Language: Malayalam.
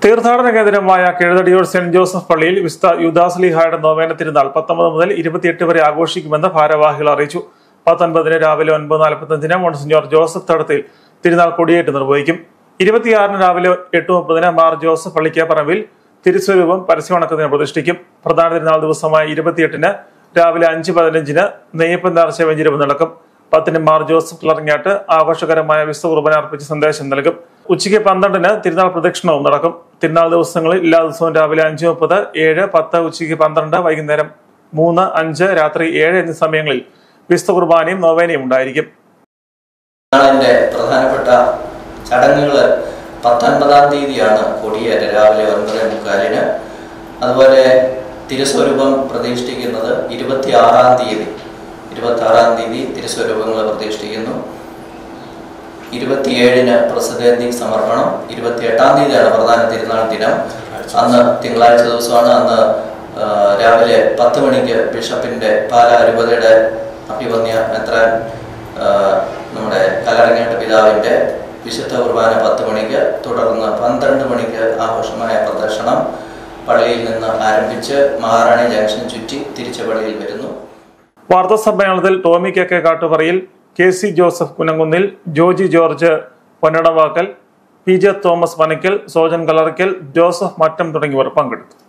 തീർത്ഥാടന കേന്ദ്രമായ കിഴതടിയൂർ സെന്റ് ജോസഫ് പള്ളിയിൽ വിസ്ത യുദാസ്ലിഹായുടെ നോവേന തിരുനാൾ പത്തൊമ്പത് മുതൽ ഇരുപത്തിയെട്ട് വരെ ആഘോഷിക്കുമെന്ന് ഭാരവാഹികൾ അറിയിച്ചു പത്തൊൻപതിന് രാവിലെ ഒൻപത് നാൽപ്പത്തഞ്ചിന് മോൺസിഞ്ഞോർ ജോസഫ് തടത്തിൽ തിരുനാൾ കൊടിയേറ്റ് നിർവഹിക്കും ഇരുപത്തിയാറിന് രാവിലെ എട്ട് മുപ്പതിന് മാർ ജോസഫ് പള്ളിക്കാപ്പറമ്പിൽ തിരുസ്വരൂപം പരസ്യവണക്കത്തിന് പ്രതിഷ്ഠിക്കും പ്രധാന തിരുനാൾ ദിവസമായ ഇരുപത്തിയെട്ടിന് രാവിലെ അഞ്ച് പതിനഞ്ചിന് നെയ്യപ്പൻ നേർച്ച വെഞ്ചിരവ് നടക്കും പത്തിന് മാർ ജോസഫ് കിളറിങ്ങാട്ട് ആഘോഷകരമായ വിശ്വ കുർബന അർപ്പിച്ച് സന്ദേശം നൽകും ഉച്ചയ്ക്ക് പന്ത്രണ്ടിന് തിരുനാൾ പ്രദക്ഷിണവും നടക്കും തിരുനാൾ ദിവസങ്ങളിൽ എല്ലാ ദിവസവും രാവിലെ അഞ്ച് മുപ്പത് ഏഴ് പത്ത് ഉച്ചയ്ക്ക് പന്ത്രണ്ട് വൈകുന്നേരം മൂന്ന് അഞ്ച് രാത്രി ഏഴ് എന്നീ സമയങ്ങളിൽ വിശ്വ കുർബാനയും നോവേനയും ഉണ്ടായിരിക്കും നാളിൻ്റെ പ്രധാനപ്പെട്ട ചടങ്ങുകൾ പത്തൊൻപതാം തീയതിയാണ് കൊടിയേറ്റ് രാവിലെ ഒൻപത് മുക്കാലിന് അതുപോലെ തിരുസ്വരൂപം പ്രതിഷ്ഠിക്കുന്നത് ഇരുപത്തി ആറാം തീയതി ഇരുപത്തി ആറാം തീയതി തിരുസ്വരൂപങ്ങൾ പ്രതിഷ്ഠിക്കുന്നു ഇരുപത്തിയേഴിന് പ്രസിദ്ധേന്തി സമർപ്പണം ഇരുപത്തിയെട്ടാം തീയതിയാണ് പ്രധാന തിരുനാൾ ദിനം അന്ന് തിങ്കളാഴ്ച ദിവസമാണ് അന്ന് ആ, രാവിലെ പത്ത് മണിക്ക് ബിഷപ്പിന്റെ പാല അരുപതയുടെ അഭിവന്യ മെത്രാൻ ആ, നമ്മുടെ കലറങ്ങേട്ട് പിതാവിന്റെ വിശുദ്ധ കുർബാന പത്ത് മണിക്ക് തുടർന്ന് പന്ത്രണ്ട് മണിക്ക് ആഘോഷമായ പ്രദർശനം പള്ളിയിൽ നിന്ന് ആരംഭിച്ച് മഹാറാണി ജംഗ്ഷൻ ചുറ്റി തിരിച്ച് പള്ളിയിൽ വരുന്നു വാർത്താ സമ്മേളനത്തിൽ Tommy K K Kattuparayil K C Joseph Kunankunnil Joji George Ponnadavakkal P J Thomas Panakkal Sojan Kalarkkal Joseph Mattam തുടങ്ങിയവർ പങ്കെടുത്തു